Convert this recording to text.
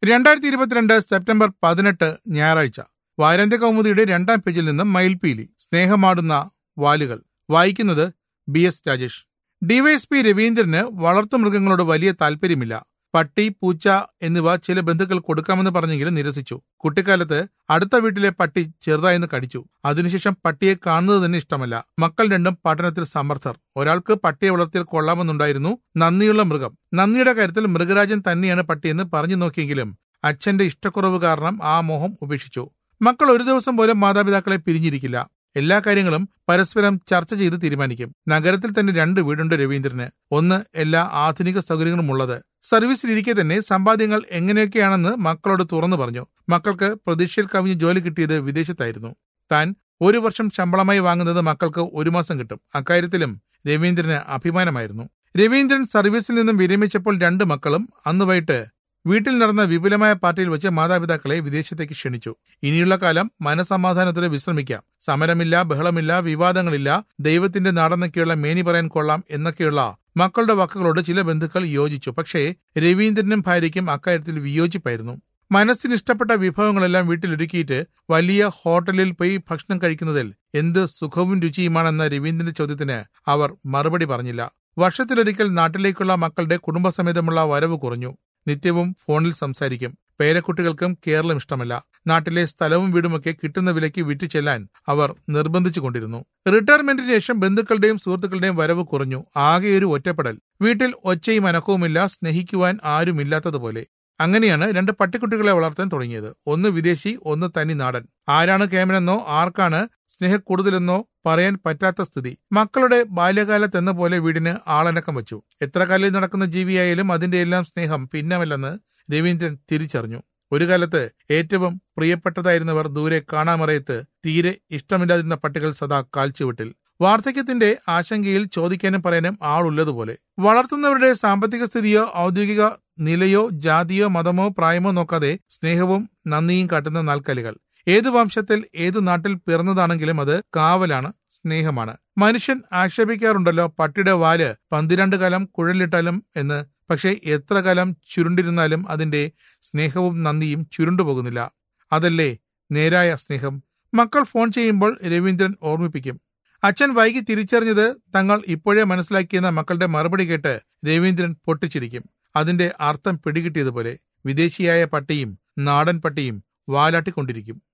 രണ്ടായിരത്തി ഇരുപത്തിരണ്ട് സെപ്റ്റംബർ പതിനെട്ട് ഞായറാഴ്ച വാരാന്ത്യ കൗമുദിയുടെ രണ്ടാം പേജിൽ നിന്ന് മയിൽപീലി സ്നേഹമാടുന്ന വാലുകൾ വായിക്കുന്നത് ബി എസ് രാജേഷ് ഡിവൈഎസ്പി രവീന്ദ്രന് വളർത്തുമൃഗങ്ങളോട് വലിയ താല്പര്യമില്ല പട്ടി പൂച്ച എന്നിവ ചില ബന്ധുക്കൾ കൊടുക്കാമെന്ന് പറഞ്ഞെങ്കിലും നിരസിച്ചു കുട്ടിക്കാലത്ത് അടുത്ത വീട്ടിലെ പട്ടി ചെറുതായെന്ന് കടിച്ചു അതിനുശേഷം പട്ടിയെ കാണുന്നത് തന്നെ ഇഷ്ടമല്ല മക്കൾ രണ്ടും പഠനത്തിൽ സമർത്ഥർ ഒരാൾക്ക് പട്ടിയെ വളർത്തിയാൽ കൊള്ളാമെന്നുണ്ടായിരുന്നു നന്ദിയുള്ള മൃഗം നന്ദിയുടെ കാര്യത്തിൽ മൃഗരാജൻ തന്നെയാണ് പട്ടിയെന്ന് പറഞ്ഞു നോക്കിയെങ്കിലും അച്ഛന്റെ ഇഷ്ടക്കുറവ് കാരണം ആ മോഹം ഉപേക്ഷിച്ചു മക്കൾ ഒരു ദിവസം പോലും മാതാപിതാക്കളെ പിരിഞ്ഞിരിക്കില്ല എല്ലാ കാര്യങ്ങളും പരസ്പരം ചർച്ച ചെയ്ത് തീരുമാനിക്കും നഗരത്തിൽ തന്നെ രണ്ട് വീടുണ്ട് രവീന്ദ്രന് ഒന്ന് എല്ലാ ആധുനിക സൗകര്യങ്ങളും ഉള്ളത് സർവീസിലിരിക്കെ തന്നെ സമ്പാദ്യങ്ങൾ എങ്ങനെയൊക്കെയാണെന്ന് മക്കളോട് തുറന്നു പറഞ്ഞു മക്കൾക്ക് പ്രതീക്ഷയിൽ കവിഞ്ഞ് ജോലി കിട്ടിയത് വിദേശത്തായിരുന്നു താൻ ഒരു വർഷം ശമ്പളമായി വാങ്ങുന്നത് മക്കൾക്ക് ഒരു മാസം കിട്ടും അക്കാര്യത്തിലും രവീന്ദ്രന് അഭിമാനമായിരുന്നു രവീന്ദ്രൻ സർവീസിൽ നിന്നും വിരമിച്ചപ്പോൾ രണ്ട് മക്കളും അന്ന് വൈകിട്ട് വീട്ടിൽ നടന്ന വിപുലമായ പാർട്ടിയിൽ വെച്ച് മാതാപിതാക്കളെ വിദേശത്തേക്ക് ക്ഷണിച്ചു ഇനിയുള്ള കാലം മനസമാധാനത്തോടെ വിശ്രമിക്കാം സമരമില്ല ബഹളമില്ല വിവാദങ്ങളില്ല ദൈവത്തിന്റെ നാടെന്നൊക്കെയുള്ള മേനി പറയാൻ കൊള്ളാം എന്നൊക്കെയുള്ള മക്കളുടെ വാക്കുകളോട് ചില ബന്ധുക്കൾ യോജിച്ചു പക്ഷേ രവീന്ദ്രനും ഭാര്യയ്ക്കും അക്കാര്യത്തിൽ വിയോജിപ്പായിരുന്നു മനസ്സിന് ഇഷ്ടപ്പെട്ട വിഭവങ്ങളെല്ലാം വീട്ടിലൊരുക്കിയിട്ട് വലിയ ഹോട്ടലിൽ പോയി ഭക്ഷണം കഴിക്കുന്നതിൽ എന്ത് സുഖവും രുചിയുമാണെന്ന രവീന്ദ്രന്റെ ചോദ്യത്തിന് അവർ മറുപടി പറഞ്ഞില്ല വർഷത്തിലൊരിക്കൽ നാട്ടിലേക്കുള്ള മക്കളുടെ കുടുംബസമേതമുള്ള വരവ് കുറഞ്ഞു നിത്യവും ഫോണിൽ സംസാരിക്കും പേരക്കുട്ടികൾക്കും കേരളം ഇഷ്ടമല്ല നാട്ടിലെ സ്ഥലവും വീടുമൊക്കെ കിട്ടുന്ന വിലയ്ക്ക് വിറ്റു ചെല്ലാൻ അവർ നിർബന്ധിച്ചു കൊണ്ടിരുന്നു റിട്ടയർമെന്റിന് ശേഷം ബന്ധുക്കളുടെയും സുഹൃത്തുക്കളുടെയും വരവ് കുറഞ്ഞു ആകെ ഒരു ഒറ്റപ്പെടൽ വീട്ടിൽ ഒച്ചയും അനക്കവുമില്ല സ്നേഹിക്കുവാൻ ആരുമില്ലാത്തതുപോലെ അങ്ങനെയാണ് രണ്ട് പട്ടിക്കുട്ടികളെ വളർത്താൻ തുടങ്ങിയത് ഒന്ന് വിദേശി ഒന്ന് തനി നാടൻ ആരാണ് കേമനെന്നോ ആർക്കാണ് സ്നേഹ കൂടുതലെന്നോ പറയാൻ പറ്റാത്ത സ്ഥിതി മക്കളുടെ ബാല്യകാലത്തെന്ന പോലെ വീടിന് ആളനക്കം വച്ചു എത്ര കാലിൽ നടക്കുന്ന ജീവിയായാലും അതിന്റെ എല്ലാം സ്നേഹം ഭിന്നമല്ലെന്ന് രവീന്ദ്രൻ തിരിച്ചറിഞ്ഞു ഒരു കാലത്ത് ഏറ്റവും പ്രിയപ്പെട്ടതായിരുന്നവർ ദൂരെ കാണാമറയത്ത് തീരെ ഇഷ്ടമില്ലാതിരുന്ന പട്ടികൾ സദാ കാൽച്ചുവിട്ടിൽ വാർദ്ധക്യത്തിന്റെ ആശങ്കയിൽ ചോദിക്കാനും പറയാനും ആളുള്ളതുപോലെ വളർത്തുന്നവരുടെ സാമ്പത്തിക സ്ഥിതിയോ ഔദ്യോഗിക നിലയോ ജാതിയോ മതമോ പ്രായമോ നോക്കാതെ സ്നേഹവും നന്ദിയും കാട്ടുന്ന നാൽക്കാലികൾ ഏത് വംശത്തിൽ ഏത് നാട്ടിൽ പിറന്നതാണെങ്കിലും അത് കാവലാണ് സ്നേഹമാണ് മനുഷ്യൻ ആക്ഷേപിക്കാറുണ്ടല്ലോ പട്ടിയുടെ വാല് പന്തിരണ്ട് കാലം കുഴലിട്ടാലും എന്ന് പക്ഷേ എത്ര കാലം ചുരുണ്ടിരുന്നാലും അതിന്റെ സ്നേഹവും നന്ദിയും ചുരുണ്ടുപോകുന്നില്ല അതല്ലേ നേരായ സ്നേഹം മക്കൾ ഫോൺ ചെയ്യുമ്പോൾ രവീന്ദ്രൻ ഓർമ്മിപ്പിക്കും അച്ഛൻ വൈകി തിരിച്ചറിഞ്ഞത് തങ്ങൾ ഇപ്പോഴേ മനസ്സിലാക്കിയെന്ന മക്കളുടെ മറുപടി കേട്ട് രവീന്ദ്രൻ പൊട്ടിച്ചിരിക്കും അതിന്റെ അർത്ഥം പിടികിട്ടിയതുപോലെ വിദേശിയായ പട്ടിയും നാടൻ പട്ടിയും വാലാട്ടിക്കൊണ്ടിരിക്കും